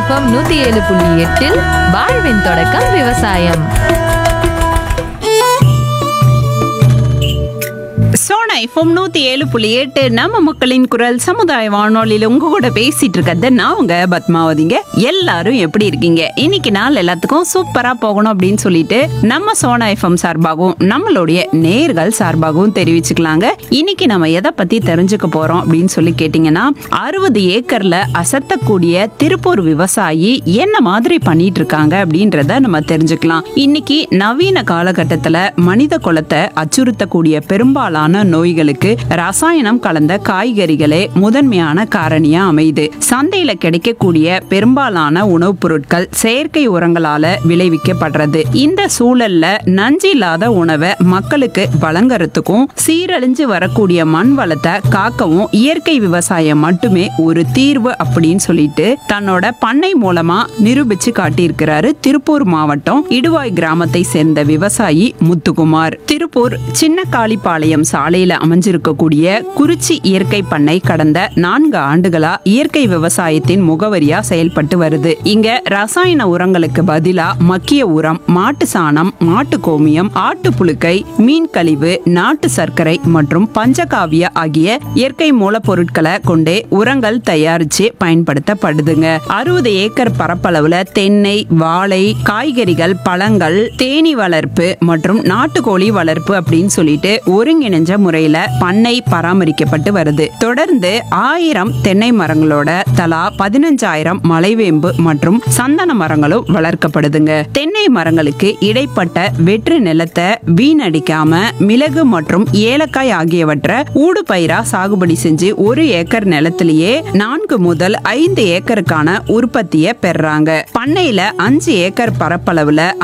FM நூத்தி ஏழு புள்ளி எட்டில் வாழ்வின் தொடக்கம் விவசாயம் சோனா எஃப்எம் நூத்தி ஏழு புள்ளி எட்டு நம்ம மக்களின் குரல் சமுதாய வானொலியில உங்க கூட பேசிட்டு இருக்கிறது நான் உங்க பத்மாவதிங்க எல்லாரும் எப்படி இருக்கீங்க இன்னைக்கு நாள் எல்லாத்துக்கும் சூப்பரா போகணும் அப்படின்னு சொல்லிட்டு நம்ம சோனா எஃப்எம் சார்பாகவும் நம்மளுடைய நேர்கள் சார்பாகவும் தெரிவிச்சுக்கலாங்க இன்னைக்கு நம்ம எதை பத்தி தெரிஞ்சுக்க போறோம் அப்படின்னு சொல்லி கேட்டீங்கன்னா அறுபது ஏக்கர்ல அசத்தக்கூடிய திருப்பூர் விவசாயி என்ன மாதிரி பண்ணிட்டு இருக்காங்க அப்படின்றத நம்ம தெரிஞ்சுக்கலாம் இன்னைக்கு நவீன காலகட்டத்துல மனித குலத்தை அச்சுறுத்தக்கூடிய பெரும்பாலான நோய்களுக்கு ரசாயனம் கலந்த காய்கறிகளே முதன்மையான காரணியா அமையுது சந்தையில கிடைக்கக்கூடிய பெரும்பாலான உணவுப் பொருட்கள் செயற்கை உரங்களால விளைவிக்கப்படுறது இந்த சூழல்ல நஞ்சு இல்லாத உணவை மக்களுக்கு வழங்குறதுக்கும் சீரழிஞ்சு வரக்கூடிய மண் வளத்தை காக்கவும் இயற்கை விவசாயம் மட்டுமே ஒரு தீர்வு அப்படின்னு சொல்லிட்டு தன்னோட பண்ணை மூலமா நிரூபிச்சு காட்டியிருக்கிறாரு திருப்பூர் மாவட்டம் இடுவாய் கிராமத்தை சேர்ந்த விவசாயி முத்துக்குமார் திருப்பூர் சின்ன காளிப்பாளையம் சாலையில அமைஞ்சிருக்கக்கூடிய குறிச்சி இயற்கை பண்ணை கடந்த நான்கு ஆண்டுகளா இயற்கை விவசாயத்தின் முகவரியா செயல்பட்டு வருது இங்க ரசாயன உரங்களுக்கு பதிலா மக்கிய உரம் மாட்டு சாணம் மாட்டு கோமியம் ஆட்டு புழுக்கை மீன் கழிவு நாட்டு சர்க்கரை மற்றும் பஞ்சகாவிய ஆகிய இயற்கை மூலப்பொருட்களை கொண்டே உரங்கள் தயாரிச்சு பயன்படுத்தப்படுதுங்க அறுபது ஏக்கர் பரப்பளவுல தென்னை வாழை காய்கறிகள் பழங்கள் தேனி வளர்ப்பு மற்றும் நாட்டுக்கோழி வளர்ப்பு அப்படின்னு சொல்லிட்டு ஒருங்கிணைஞ்ச முறையில பண்ணை பராமரிக்கப்பட்டு வருது தொடர்ந்து ஆயிரம் தென்னை மரங்களோட தலா பதினஞ்சாயிரம் மலைவேம்பு மற்றும் சந்தன மரங்களும் வளர்க்கப்படுதுங்க தென்னை மரங்களுக்கு இடைப்பட்ட வெற்று நிலத்தை வீணடிக்காம மிளகு மற்றும் ஏலக்காய் ஆகியவற்றை ஊடு பயிரா சாகுபடி செஞ்சு ஒரு ஏக்கர் நிலத்திலேயே நான்கு முதல் ஐந்து ஏக்கருக்கான உற்பத்தியை பெறாங்க பண்ணையில அஞ்சு ஏக்கர் பரப்பளவுல